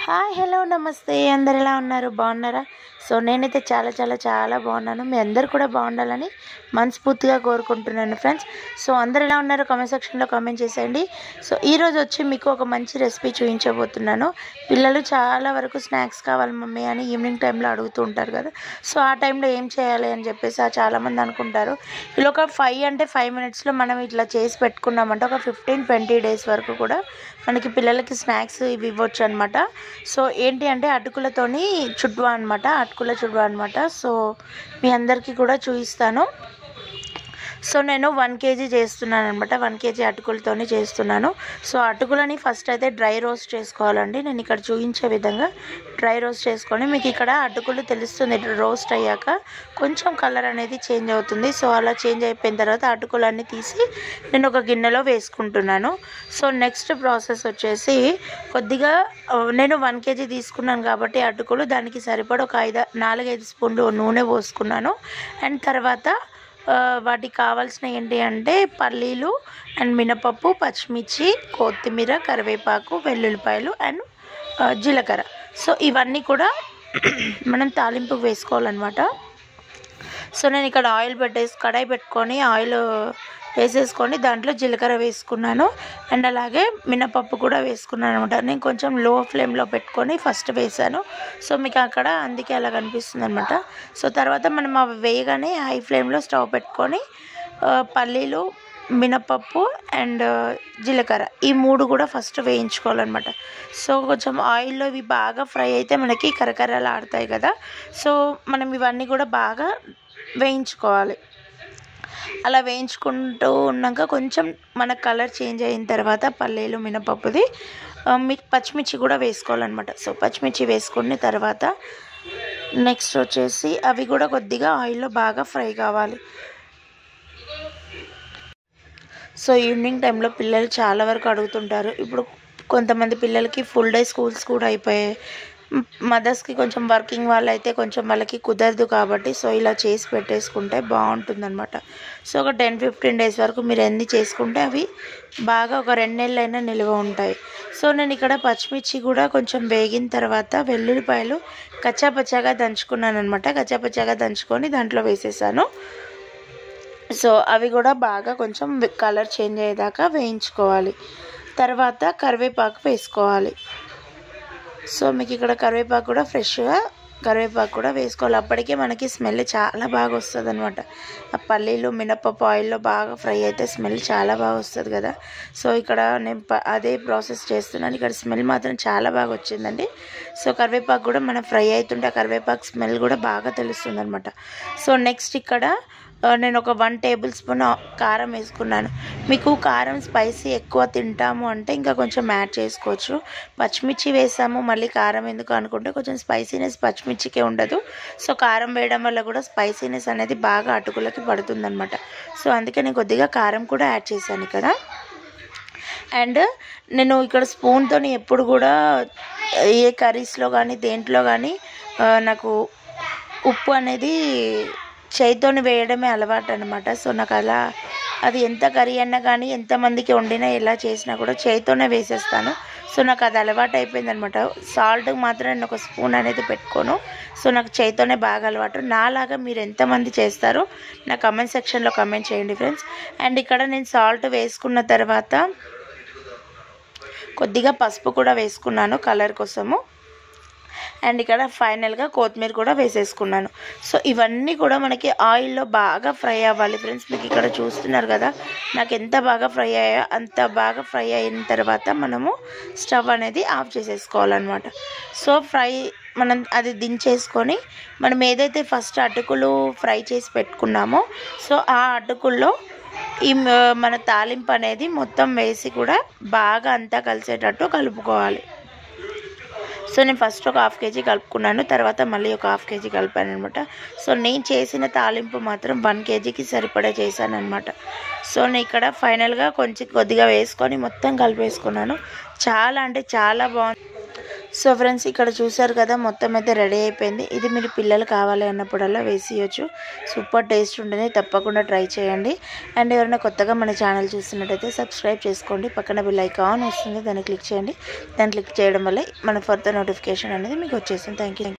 hi hello నమస్తే అందరు ఎలా ఉన్నారు బాగున్నారా సో నేనైతే చాలా చాలా చాలా బాగున్నాను మీ అందరు కూడా బాగుండాలని మనస్ఫూర్తిగా కోరుకుంటున్నాను ఫ్రెండ్స్ సో అందరు ఎలా ఉన్నారు కామెంట్ సెక్షన్లో కామెంట్ చేసేయండి సో ఈరోజు వచ్చి మీకు ఒక మంచి రెసిపీ చూపించబోతున్నాను పిల్లలు చాలా వరకు స్నాక్స్ కావాలి మమ్మీ అని ఈవినింగ్ టైంలో అడుగుతూ ఉంటారు కదా సో ఆ టైంలో ఏం చేయాలి అని చెప్పేసి ఆ చాలామంది అనుకుంటారు ఇలా ఒక ఫైవ్ అంటే ఫైవ్ మినిట్స్లో మనం ఇట్లా చేసి పెట్టుకున్నామంటే ఒక ఫిఫ్టీన్ ట్వంటీ డేస్ వరకు కూడా మనకి పిల్లలకి స్నాక్స్ ఇవి ఇవ్వచ్చు అనమాట సో ఏంటి అంటే అటుకులతోని చుడ్వా అనమాట అటుకుల చుడ్వా అనమాట సో మీ అందరికీ కూడా చూపిస్తాను సో నేను వన్ కేజీ చేస్తున్నాను అనమాట వన్ కేజీ అటుకులతోని చేస్తున్నాను సో అటుకులని ఫస్ట్ అయితే డ్రై రోస్ట్ చేసుకోవాలండి నేను ఇక్కడ చూపించే విధంగా డ్రై రోస్ట్ చేసుకొని మీకు ఇక్కడ అటుకులు తెలుస్తుంది రోస్ట్ అయ్యాక కొంచెం కలర్ అనేది చేంజ్ అవుతుంది సో అలా చేంజ్ అయిపోయిన తర్వాత అటుకులన్నీ తీసి నేను ఒక గిన్నెలో వేసుకుంటున్నాను సో నెక్స్ట్ ప్రాసెస్ వచ్చేసి కొద్దిగా ఆ, నేను వన్ కేజీ తీసుకున్నాను కాబట్టి అటుకులు దానికి సరిపడ ఒక ఐదు నాలుగైదు స్పూన్లు నూనె పోసుకున్నాను అండ్ తర్వాత ఆ, వాటికి కావాల్సిన ఏంటి అంటే పల్లీలు అండ్ మినపప్పు పచ్చిమిర్చి కొత్తిమీర కరివేపాకు వెల్లుల్లిపాయలు అండ్ ఆ, జీలకర్ర సో ఇవన్నీ కూడా మనం తాలింపు వేసుకోవాలన్నమాట సో నేను ఇక్కడ ఆయిల్ పెట్టేసి కడాయి పెట్టుకొని ఆయిల్ వేసేసుకొని దాంట్లో జీలకర్ర వేసుకున్నాను అండ్ అలాగే మినపప్పు కూడా వేసుకున్నాను అనమాట నేను కొంచెం లో ఫ్లేమ్లో పెట్టుకొని ఫస్ట్ వేసాను సో మీకు అక్కడ అందుకే అలా కనిపిస్తుంది అనమాట సో తర్వాత మనం అవి వేయగానే హై ఫ్లేమ్లో స్టవ్ పెట్టుకొని ఆ, పల్లీలు మినపప్పు అండ్ జీలకర్ర ఈ మూడు కూడా ఫస్ట్ వేయించుకోవాలన్నమాట సో కొంచెం ఆయిల్లో ఇవి బాగా ఫ్రై అయితే మనకి కరకరలు ఆడతాయి కదా సో మనం ఇవన్నీ కూడా బాగా వేయించుకోవాలి అలా వేయించుకుంటూ ఉన్నాక కొంచెం మన కలర్ చేంజ్ అయిన తర్వాత పల్లీలు మినపప్పుది ఆ, మీ పచ్చిమిర్చి కూడా వేసుకోవాలన్నమాట సో పచ్చిమిర్చి వేసుకున్న తర్వాత నెక్స్ట్ వచ్చేసి అవి కూడా కొద్దిగా ఆయిల్లో బాగా ఫ్రై కావాలి సో ఈవినింగ్ టైంలో పిల్లలు చాలా వరకు అడుగుతుంటారు ఇప్పుడు కొంతమంది పిల్లలకి ఫుల్ డే స్కూల్స్ కూడా అయిపోయాయి మదర్స్కి కొంచెం వర్కింగ్ వాళ్ళు అయితే కొంచెం వాళ్ళకి కుదరదు కాబట్టి సో ఇలా చేసి పెట్టేసుకుంటే బాగుంటుందన్నమాట సో ఒక టెన్ ఫిఫ్టీన్ డేస్ వరకు మీరు ఎన్ని చేసుకుంటే అవి బాగా ఒక రెండు నెలలైనా నిల్వ ఉంటాయి సో నేను ఇక్కడ పచ్చిమిర్చి కూడా కొంచెం వేగిన తర్వాత వెల్లుల్లిపాయలు కచ్చాపచ్చాగా దంచుకున్నాను అనమాట కచ్చాపచ్చాగా దంచుకొని దాంట్లో వేసేసాను సో అవి కూడా బాగా కొంచెం కలర్ చేంజ్ అయ్యేదాకా వేయించుకోవాలి తర్వాత కరివేపాకు వేసుకోవాలి సో మీకు ఇక్కడ కరివేపాకు కూడా ఫ్రెష్గా కరివేపాకు కూడా వేసుకోవాలి అప్పటికే మనకి స్మెల్ చాలా బాగా వస్తుంది అనమాట ఆ పల్లీలు మినపప్పు ఆయిల్లో బాగా ఫ్రై అయితే స్మెల్ చాలా బాగా వస్తుంది కదా సో ఇక్కడ నేను ప- అదే ప్రాసెస్ చేస్తున్నాను ఇక్కడ స్మెల్ మాత్రం చాలా బాగా వచ్చిందండి సో కరివేపాకు కూడా మనం ఫ్రై అవుతుంటే ఆ కరివేపాకు స్మెల్ కూడా బాగా తెలుస్తుంది అనమాట సో నెక్స్ట్ ఇక్కడ ఆ, నేను ఒక వన్ టేబుల్ స్పూన్ ఆ- కారం వేసుకున్నాను మీకు కారం స్పైసీ ఎక్కువ తింటాము అంటే ఇంకా కొంచెం యాడ్ చేసుకోవచ్చు పచ్చిమిర్చి వేసాము మళ్ళీ కారం ఎందుకు అనుకుంటే కొంచెం స్పైసీనెస్ పచ్చిమిర్చికే ఉండదు సో కారం వేయడం వల్ల కూడా స్పైసీనెస్ అనేది బాగా అటుకులకి పడుతుందన్నమాట సో అందుకే నేను కొద్దిగా కారం కూడా యాడ్ చేశాను ఇక్కడ అండ్ నేను ఇక్కడ స్పూన్తో ఎప్పుడు కూడా ఏ కర్రీస్లో కానీ దేంట్లో కానీ ఆ, నాకు ఉప్పు అనేది చేయితోని వేయడమే అలవాటు అనమాట సో నాకు అలా అది ఎంత కర్రీ అయినా కానీ ఎంతమందికి వండినా ఎలా చేసినా కూడా చేయితోనే వేసేస్తాను సో నాకు అది అలవాటు అయిపోయింది అనమాట సాల్ట్ మాత్రం నేను ఒక స్పూన్ అనేది పెట్టుకోను సో నాకు చేయితోనే బాగా అలవాటు నాలాగా మీరు ఎంతమంది చేస్తారో నా కమెంట్ సెక్షన్లో కమెంట్ చేయండి ఫ్రెండ్స్ అండ్ ఇక్కడ నేను సాల్ట్ వేసుకున్న తర్వాత కొద్దిగా పసుపు కూడా వేసుకున్నాను కలర్ కోసము అండ్ ఇక్కడ ఫైనల్గా కొత్తిమీర కూడా వేసేసుకున్నాను సో ఇవన్నీ కూడా మనకి ఆయిల్లో బాగా ఫ్రై అవ్వాలి ఫ్రెండ్స్ మీకు ఇక్కడ చూస్తున్నారు కదా నాకు ఎంత బాగా ఫ్రై అయ్యా అంత బాగా ఫ్రై అయిన తర్వాత మనము స్టవ్ అనేది ఆఫ్ చేసేసుకోవాలన్నమాట సో ఫ్రై మనం అది దించేసుకొని మనం ఏదైతే ఫస్ట్ అటుకులు ఫ్రై చేసి పెట్టుకున్నామో సో ఆ అటుకుల్లో ఈ మ- మన తాలింపు అనేది మొత్తం వేసి కూడా బాగా అంతా కలిసేటట్టు కలుపుకోవాలి సో నేను ఫస్ట్ ఒక హాఫ్ కేజీ కలుపుకున్నాను తర్వాత మళ్ళీ ఒక హాఫ్ కేజీ కలిపాను అనమాట సో నేను చేసిన తాలింపు మాత్రం వన్ కేజీకి సరిపడా చేశాను అనమాట సో నేను ఇక్కడ ఫైనల్గా కొంచెం కొద్దిగా వేసుకొని మొత్తం కలిపేసుకున్నాను చాలా అంటే చాలా బాగుంది సో ఫ్రెండ్స్ ఇక్కడ చూసారు కదా మొత్తం అయితే రెడీ అయిపోయింది ఇది మీరు పిల్లలు కావాలి అన్నప్పుడల్లా వేసియచ్చు సూపర్ టేస్ట్ ఉంటుంది తప్పకుండా ట్రై చేయండి అండ్ ఎవరైనా కొత్తగా మన ఛానల్ చూస్తున్నట్టయితే సబ్స్క్రైబ్ చేసుకోండి పక్కన బిల్ ఐకాన్ వస్తుంది దాన్ని క్లిక్ చేయండి దాన్ని క్లిక్ చేయడం వల్ల మన ఫర్దర్ నోటిఫికేషన్ అనేది మీకు వచ్చేస్తుంది థ్యాంక్ యూ